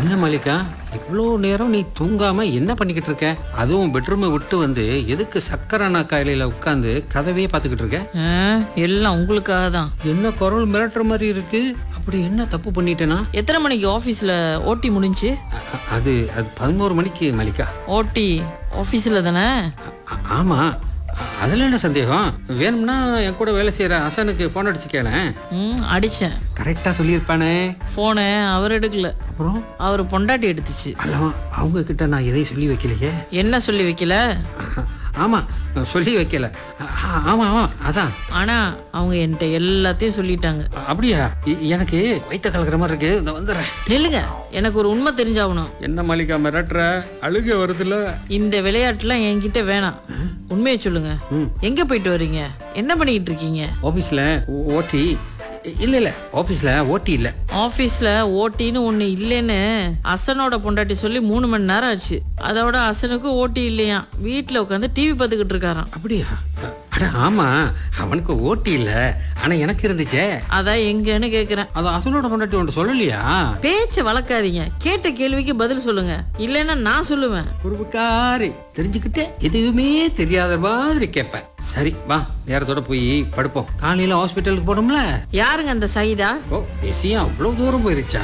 என்ன மல்லிகா இவ்வளோ நேரம் நீ தூங்காம என்ன பண்ணிக்கிட்டு இருக்க அதுவும் பெட்ரூமை விட்டு வந்து எதுக்கு சக்கரை நாக்காயில உட்காந்து கதவே பார்த்துக்கிட்டு இருக்க ஆ, எல்லாம் உங்களுக்காக தான் என்ன குரல் மிரட்டுற மாதிரி இருக்கு அப்படி என்ன தப்பு பண்ணிட்டேனா எத்தனை மணிக்கு ஆஃபீஸில் ஓட்டி முடிஞ்சு அ- அ- அது அது பதினோரு மணிக்கு மல்லிகா ஓட்டி ஆஃபீஸில் தானே ஆ- ஆமா அ- அதுல என்ன சந்தேகம் வேணும்னா என் கூட வேலை செய்யற ஹசனுக்கு போன் அடிச்சு கேளேன் ம் அடித்தேன் கரெக்டா சொல்லியிருப்பானே ஃபோனை அவர் எடுக்கல அப்புறம் அவர் பொண்டாட்டி எடுத்துச்சு அல்லவா அவங்க கிட்ட நான் எதையும் சொல்லி வைக்கலையே என்ன சொல்லி வைக்கல ஆ- ஆமா சொல்லி வைக்கல ஆ- ஆமா ஆமா அதான் ஆனால் அவங்க என்கிட்ட எல்லாத்தையும் சொல்லிட்டாங்க அப்படியா இ- எனக்கு வைத்த கலக்கிற மாதிரி இருக்கு இந்த வந்துடுறேன் நில்லுங்க எனக்கு ஒரு உண்மை தெரிஞ்சாகணும் என்ன மாளிகா மிரட்டுற அழுக வருதுல்ல இந்த விளையாட்டுலாம் என்கிட்ட வேணாம் உண்மையை சொல்லுங்க ம். எங்க போயிட்டு வர்றீங்க என்ன பண்ணிக்கிட்டு இருக்கீங்க ஆபீஸ்ல ஓ- ஓட்டி இ- இல்ல இல்ல ஆபீஸ்ல ஓட்டி இல்ல ஆபீஸ்ல ஓட்டின்னு ஒண்ணு இல்லைன்னு அசனோட பொண்டாட்டி சொல்லி மூணு மணி நேரம் ஆச்சு அதோட அசனுக்கு ஓட்டி இல்லையா வீட்டுல உட்காந்து டிவி பார்த்துக்கிட்டு இருக்காராம் அப்படியா அ- அட ஆமா அவனுக்கு ஓட்டி இல்ல ஆனா எனக்கு இருந்துச்சே அதான் எங்கன்னு கேக்குறேன் அது அசலோட பொண்டாட்டி ஒன்று சொல்லலையா பேச்ச வளர்க்காதீங்க கேட்ட கேள்விக்கு பதில் சொல்லுங்க இல்லைன்னா நான் சொல்லுவேன் குறுபுக்காரி தெரிஞ்சுக்கிட்டு எதுவுமே தெரியாத மாதிரி கேட்பேன் சரி வா நேரத்தோட போய் படுப்போம் காலையில ஹாஸ்பிட்டலுக்கு போகணும்ல யாருங்க அந்த சைதா ஓ விஷயம் அவ்வளவு தூரம் போயிருச்சா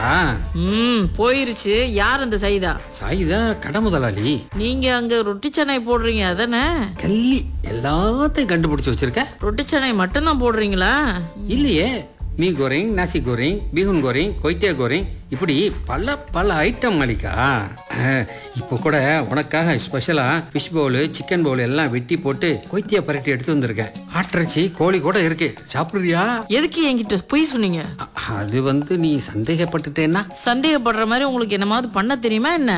ம் போயிருச்சு யார் அந்த சைதா சாயிதா கடை முதலாளி நீங்க அங்க ரொட்டி சென்னை போடுறீங்க அதானே கள்ளி எல்லாத்தையும் கண்டுபிடிச்சு வச்சிருக்க ரொட்டி சென்னை மட்டும்தான் போடுறீங்களா இல்லையே மீ கோரிங் நாசி கோரிங் பீகுன் கோரிங் கொய்த்தியா கோரிங் இப்படி பல பல ஐட்டம் மலிக்கா அஹ், இப்போ கூட உனக்காக ஸ்பெஷலா ஃபிஷ் பவுலு சிக்கன் பவுல் எல்லாம் வெட்டி போட்டு கொய்த்தியா பரட்டி எடுத்து வந்திருக்கேன் ஆட்டிறச்சி கோழி கூட இருக்கு சாப்பிடுறியா எதுக்கு என்கிட்ட பொய் சொன்னீங்க அ- அது வந்து நீ சந்தேகப்பட்டுட்டேன்னா சந்தேகப்படுற மாதிரி உங்களுக்கு என்னமாவது பண்ண தெரியுமா என்ன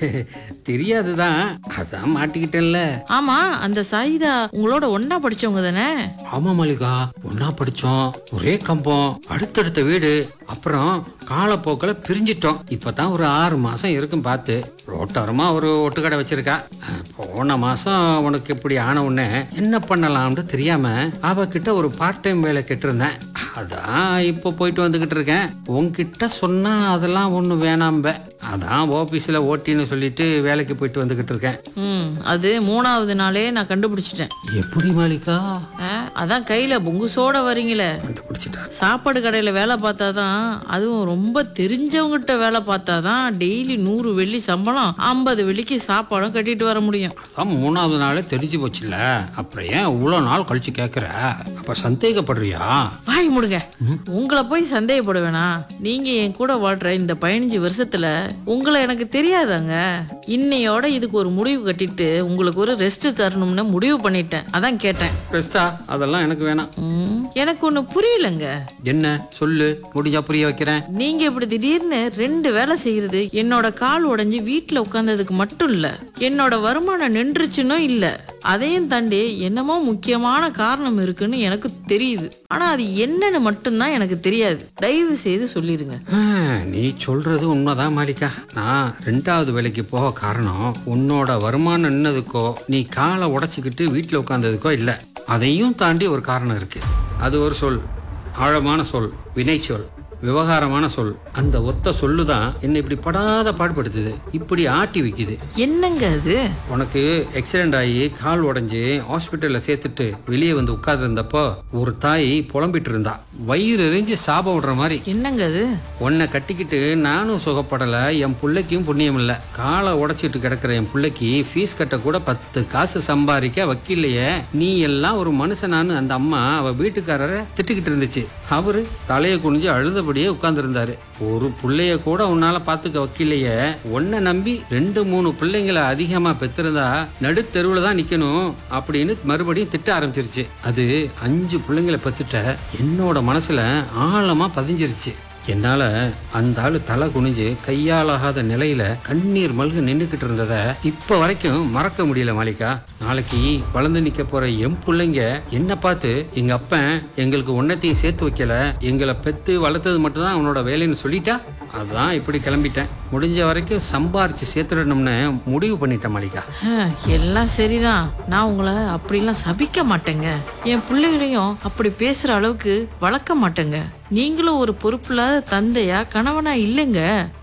தெரியாதுதான் அதான் மாட்டிக்கிட்டேன்ல ஆமா அந்த சாயிதா உங்களோட ஒண்ணா படிச்சவங்க தானே ஆமா மல்லிகா ஒன்னா படிச்சோம் ஒரே கம்பம் அடுத்தடுத்த வீடு அப்புறம் காலப்போக்கில் பிரிஞ்சிட்டோம் இப்பதான் ஒரு ஆறு மாசம் இருக்கும் பார்த்து ரோட்டோரமா ஒரு ஒட்டுக்கடை வச்சிருக்கா அஹ், போன மாசம் உனக்கு இப்படி ஆன உடனே என்ன பண்ணலாம்னு தெரியாம அவகிட்ட ஒரு பார்ட் டைம் வேலை கேட்டிருந்தேன் அதான் இப்போ போயிட்டு வந்துகிட்டு இருக்கேன் உன்கிட்ட சொன்னா அதெல்லாம் ஒன்றும் வேணாம்ப அதான் ஆஃபீஸில் ஓட்டின்னு சொல்லிட்டு வேலைக்கு போயிட்டு வந்துகிட்டு இருக்கேன் ம் அது மூணாவது நாளே நான் கண்டுபிடிச்சிட்டேன் எப்படி மாலிகா ஆ, அதான் கையில பொங்குசோட வரீங்களே கண்டுபிடிச்சிட்டா சாப்பாடு கடையில வேலை பார்த்தாதான் அதுவும் ரொம்ப தெரிஞ்சவங்ககிட்ட வேலை பார்த்தாதான் டெய்லி நூறு வெள்ளி சம்பளம் ஐம்பது வெள்ளிக்கு சாப்பாடும் கட்டிட்டு வர முடியும் அதான் மூணாவது நாளே தெரிஞ்சு போச்சுல்ல அப்புறம் ஏன் இவ்வளோ நாள் கழிச்சு கேட்குற அப்போ சந்தேகப்படுறியா வாய் முடுங்க உங்களை போய் சந்தேகப்படுவேனா நீங்க என் கூட வாழ்ற இந்த பதினஞ்சு வருஷத்துல உங்களை எனக்கு தெரியாதாங்க இன்னையோட இதுக்கு ஒரு முடிவு கட்டிட்டு உங்களுக்கு ஒரு ரெஸ்ட் தரணும்னு முடிவு பண்ணிட்டேன் அதான் கேட்டேன் பெஸ்டா அதெல்லாம் எனக்கு வேணாம் ம், எனக்கு ஒண்ணு புரியலங்க என்ன சொல்லு முடிஞ்சா புரிய வைக்கிறேன் நீங்க இப்படி திடீர்னு ரெண்டு வேலை செய்யறது என்னோட கால் உடைஞ்சு வீட்டுல உட்கார்ந்ததுக்கு மட்டும் இல்ல என்னோட வருமானம் நின்றுச்சுன்னு இல்ல அதையும் தாண்டி என்னமோ முக்கியமான காரணம் இருக்குன்னு எனக்கு தெரியுது ஆனா அது என்னன்னு மட்டும்தான் எனக்கு தெரியாது தயவு செய்து சொல்லிருங்க ஆ, நீ சொல்றது உண்மைதான் மாலிகா நான் ரெண்டாவது வேலைக்கு போக காரணம் உன்னோட வருமானம் நின்னதுக்கோ நீ காலை உடைச்சிக்கிட்டு வீட்டில் உட்காந்ததுக்கோ இல்லை அதையும் தாண்டி ஒரு காரணம் இருக்கு அது ஒரு சொல் ஆழமான சொல் வினை சொல் விவகாரமான சொல் அந்த ஒத்த சொல்லு தான் என்னை இப்படி படாத பாடுபடுத்துது இப்படி ஆட்டி வைக்குது என்னங்க அது உனக்கு ஆக்சிடென்ட் ஆகி கால் உடைஞ்சு ஹாஸ்பிட்டலில் சேர்த்துட்டு வெளியே வந்து உட்கார்ந்திருந்தப்போ ஒரு தாய் புலம்பிட்டு இருந்தா வயிறு எரிஞ்சு சாப விடுற மாதிரி என்னங்க அது உன்னை கட்டிக்கிட்டு நானும் சுகப்படலை என் பிள்ளைக்கும் புண்ணியம் இல்லை காலை உடைச்சிட்டு கிடக்கிற என் பிள்ளைக்கு ஃபீஸ் கட்ட கூட பத்து காசு சம்பாதிக்க வக்கீல்லையே நீ எல்லாம் ஒரு மனுஷனான்னு அந்த அம்மா அவ வீட்டுக்காரரை திட்டிக்கிட்டு இருந்துச்சு அவரு தலையை குனிஞ்சு அழுதபடியே உட்கார்ந்துருந்தாரு ஒரு பிள்ளைய கூட உன்னால பாத்துக்க வக்கீலையே உன்னை நம்பி ரெண்டு மூணு பிள்ளைங்களை அதிகமா பெற்றிருந்தா நடுத்தெருவில் தான் நிக்கணும் அப்படின்னு மறுபடியும் திட்ட ஆரம்பிச்சிருச்சு அது அஞ்சு பிள்ளைங்களை பெத்துட்ட என்னோட மனசுல ஆழமா பதிஞ்சிருச்சு என்னால அந்த ஆளு தலை குனிஞ்சு கையாலாகாத நிலையில கண்ணீர் மல்கு நின்றுக்கிட்டு இருந்ததை இப்ப வரைக்கும் மறக்க முடியல மாலிகா நாளைக்கு வளர்ந்து நிக்க போற எம் பிள்ளைங்க என்ன பார்த்து எங்க அப்பன் எங்களுக்கு ஒன்னத்தையும் சேர்த்து வைக்கல எங்களை பெத்து வளர்த்தது மட்டும்தான் அவனோட வேலைன்னு சொல்லிட்டா அதான் இப்படி கிளம்பிட்டேன் முடிஞ்ச வரைக்கும் சம்பாரிச்சு சேர்த்துடணும்னு முடிவு பண்ணிட்டேன் மாலிகா ஹம், எல்லாம் சரிதான் நான் உங்களை அப்படிலாம் சபிக்க மாட்டேங்க என் பிள்ளைகளையும் அப்படி பேசுற அளவுக்கு வளர்க்க மாட்டேங்க நீங்களும் ஒரு பொறுப்பில்லாத தந்தையா கணவனா இல்லைங்க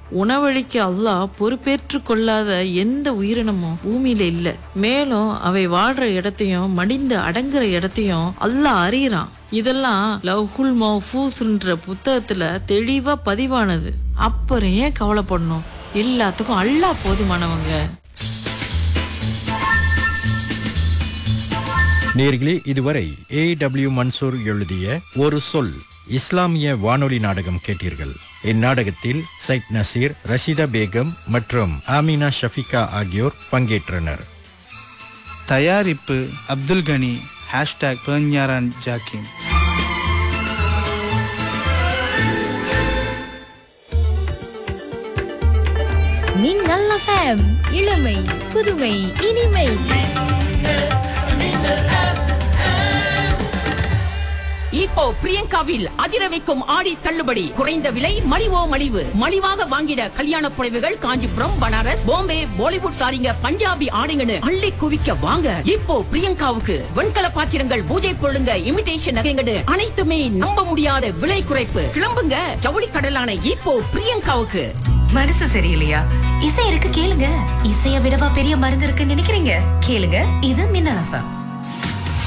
உணவளிக்க அல்லாஹ் பொறுப்பேற்று கொள்ளாத எந்த உயிரினமும் பூமியில இல்ல மேலும் அவை வாழ்ற இடத்தையும் மடிந்து அடங்குற இடத்தையும் அல்லாஹ் அறியறான் இதெல்லாம் லவ்ஹுல் மௌஃபூஸ்ன்ற புத்தகத்துல தெளிவா பதிவானது அப்புறம் ஏன் கவலைப்படணும் எல்லாத்துக்கும் அல்லாஹ் போதுமானவங்க நேர்களே இதுவரை ஏ டபிள்யூ மன்சூர் எழுதிய ஒரு சொல் இஸ்லாமிய வானொலி நாடகம் கேட்டீர்கள் இந்நாடகத்தில் சைட் நசீர் ரஷீதா பேகம் மற்றும் ஆமினா ஷஃபிகா ஆகியோர் பங்கேற்றனர் தயாரிப்பு அப்துல் கனி ஹேஷ்டாக் பேஞ்ஞாரான் ஜாக்கிம் மின்னல் எஃப்எம் இளமை புதுமை இனிமை இப்போ பிரியங்காவில் அதிர வைக்கும் ஆடி தள்ளுபடி குறைந்த விலை மலிவோ மலிவு மலிவாக வாங்கிட கல்யாண புடவைகள் காஞ்சிபுரம் பனாரஸ் பாம்பே பாலிவுட் சாரிங்க பஞ்சாபி ஆடைங்கன்னு அள்ளி குவிக்க வாங்க இப்போ பிரியங்காவுக்கு வெண்கல பாத்திரங்கள் பூஜை பொருளுங்க இமிடேஷன் நகைங்கன்னு அனைத்துமே நம்ப முடியாத விலை குறைப்பு கிளம்புங்க ஜவுளி கடலான இப்போ பிரியங்காவுக்கு மனசு சரியில்லையா இசை இருக்கு கேளுங்க இசைய விடவா பெரிய மருந்து இருக்குன்னு நினைக்கிறீங்க கேளுங்க இது மின்னல் எஃப்எம்